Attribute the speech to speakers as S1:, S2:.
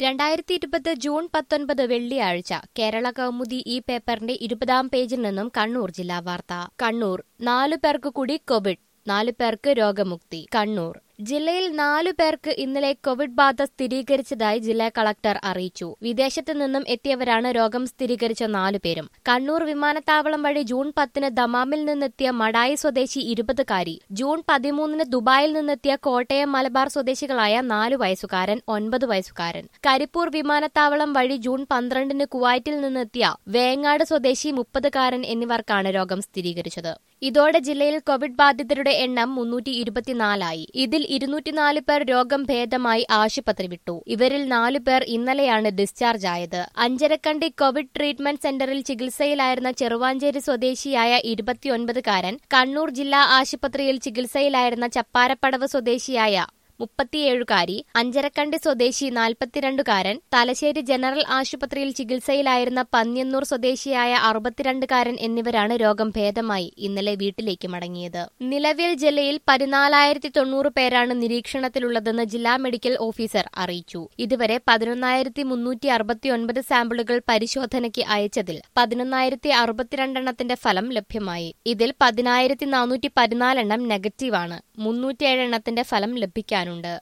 S1: രണ്ടായിരത്തി ഇരുപത് ജൂൺ പത്തൊൻപത് വെള്ളിയാഴ്ച കേരള കൗമുദി ഈ പേപ്പറിന്റെ ഇരുപതാം പേജിൽ നിന്നും കണ്ണൂർ ജില്ലാ വാർത്ത കണ്ണൂർ നാലു പേർക്ക് കൂടി കോവിഡ് നാലു പേർക്ക് രോഗമുക്തി കണ്ണൂർ ജില്ലയിൽ നാലു പേർക്ക് ഇന്നലെ കോവിഡ് ബാധ സ്ഥിരീകരിച്ചതായി ജില്ലാ കളക്ടർ അറിയിച്ചു വിദേശത്തു നിന്നും എത്തിയവരാണ് രോഗം സ്ഥിരീകരിച്ച നാലു പേരും കണ്ണൂർ വിമാനത്താവളം വഴി ജൂൺ പത്തിന് ദമാമിൽ നിന്നെത്തിയ മടായി സ്വദേശി ഇരുപതുകാരി ജൂൺ പതിമൂന്നിന് ദുബായിൽ നിന്നെത്തിയ കോട്ടയം മലബാർ സ്വദേശികളായ നാലു വയസ്സുകാരൻ ഒൻപത് വയസ്സുകാരൻ കരിപ്പൂർ വിമാനത്താവളം വഴി ജൂൺ പന്ത്രണ്ടിന് കുവൈറ്റിൽ നിന്നെത്തിയ വേങ്ങാട് സ്വദേശി മുപ്പതുകാരൻ എന്നിവർക്കാണ് രോഗം സ്ഥിരീകരിച്ചത് ഇതോടെ ജില്ലയിൽ കോവിഡ് ബാധിതരുടെ എണ്ണം മുന്നൂറ്റി ഇരുപത്തിനാലായി ഇതിൽ ഇരുന്നൂറ്റിനാല് പേർ രോഗം ഭേദമായി ആശുപത്രി വിട്ടു ഇവരിൽ നാലു പേർ ഇന്നലെയാണ് ഡിസ്ചാർജ് ആയത് അഞ്ചരക്കണ്ടി കോവിഡ് ട്രീറ്റ്മെന്റ് സെന്ററിൽ ചികിത്സയിലായിരുന്ന ചെറുവാഞ്ചേരി സ്വദേശിയായ ഇരുപത്തിയൊൻപതുകാരൻ കണ്ണൂർ ജില്ലാ ആശുപത്രിയിൽ ചികിത്സയിലായിരുന്ന ചപ്പാരപ്പടവ് സ്വദേശിയായ മുപ്പത്തിയേഴുകാരി അഞ്ചരക്കണ്ടി സ്വദേശി നാൽപ്പത്തിരണ്ടുകാരൻ തലശ്ശേരി ജനറൽ ആശുപത്രിയിൽ ചികിത്സയിലായിരുന്ന പന്ന്യന്നൂർ സ്വദേശിയായ അറുപത്തിരണ്ടുകാരൻ എന്നിവരാണ് രോഗം ഭേദമായി ഇന്നലെ വീട്ടിലേക്ക് മടങ്ങിയത് നിലവിൽ ജില്ലയിൽ പതിനാലായിരത്തി തൊണ്ണൂറ് പേരാണ് നിരീക്ഷണത്തിലുള്ളതെന്ന് ജില്ലാ മെഡിക്കൽ ഓഫീസർ അറിയിച്ചു ഇതുവരെ പതിനൊന്നായിരത്തി മുന്നൂറ്റി അറുപത്തിയൊൻപത് സാമ്പിളുകൾ പരിശോധനയ്ക്ക് അയച്ചതിൽ പതിനൊന്നായിരത്തി അറുപത്തിരണ്ടെണ്ണത്തിന്റെ ഫലം ലഭ്യമായി ഇതിൽ പതിനായിരത്തി നാനൂറ്റി പതിനാലെണ്ണം നെഗറ്റീവാണ് മുന്നൂറ്റിയേഴ് എണ്ണത്തിന്റെ ഫലം ലഭിക്കാനുണ്ട്